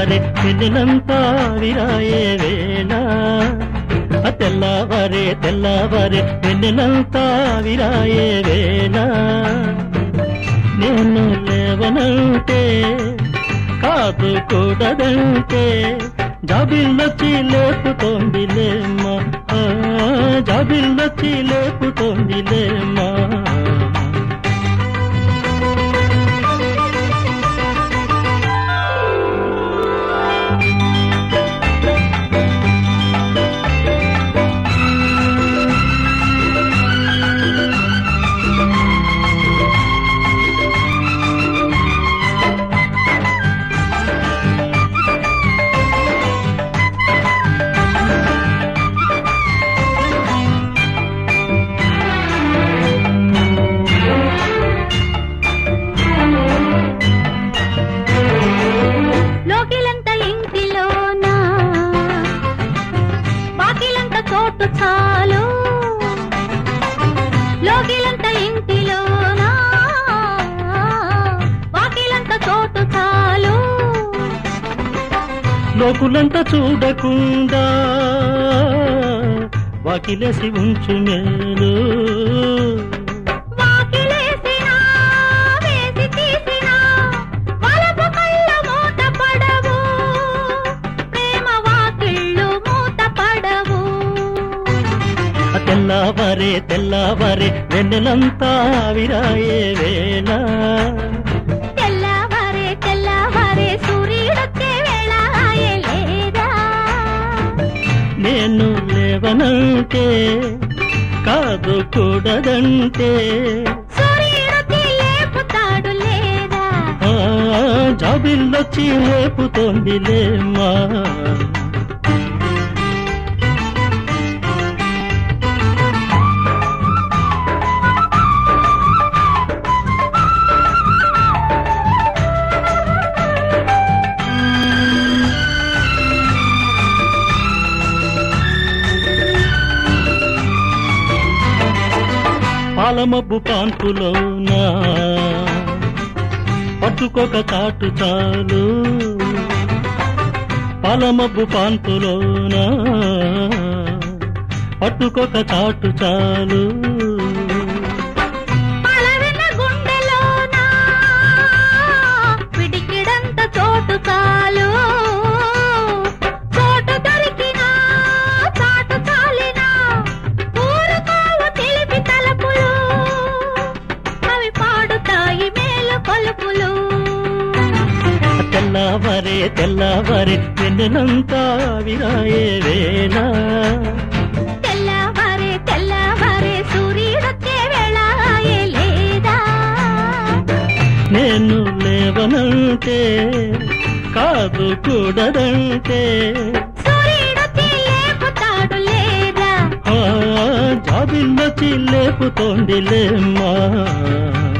తెల్లవారే పెళ్ళినంతా విరాయే వేళ ఆ తెల్లవారే తెల్లవారే పెళ్ళినంతా విరాయే వేళ నేను లేవనంటే కాదు కూడదంటే జాబిల్లొచ్చి లేపుతోందిలేమ్మా ఆ, జాబిల్లొచ్చి లేపుతోందిలేమ్మా లోకిలంత ఇంటిలోనా బాకిలంత చోటు చాలు లోకిలంత ఇంటిలోనా బాకిలంత చోటు చాలు లోకులంతా చూడకుండా వాకిలేసి ఉంచు మేలు వాకిలేసినా వేసి తీసినా వలపు కళ్ళు మూత పడవు ప్రేమ వాకిళ్ళు మూత పడవు ఆ తెల్లవారే తెల్లవారే వెన్నెలంతా విరాయే వేళ తెల్లవారే తెల్లవారే సూర్యుడొచ్చే వేళ ఆయే లేదా నేను లేవనంటే కాదు కూడదంటే సూర్యుడొచ్చి లేపుతాడు లేదా ఆ జాబిల్లొచ్చి లేపుతోందిలేమ్మా పాలమబ్బు పాన్పులోనా పట్టుకోక చాటు చాలు పాలమబ్బు పాన్పులోనా పట్టుకోక చాటు చాలు పలవిన గుండెలోన పిడికిడంత చోటు చాలు చోటు దొరికినా చాటు చాలినా ఊరుకోవు తెలిపి తలపులు అవి పాడుతాయి మేలు కొలుపులు తెల్లవారే తెల్లవారే వెన్నెలంతా విరాయే వేళ తెల్లవారే తెల్లవారే సూర్యుడొచ్చే వేళ ఆయే లేదా నేను లేవనంటే కాదు కూడదంటే సూర్యుడొచ్చి లేపుతాడు లేదా ఆ జాబిల్లొచ్చి లేపుతోందిలేమ్మా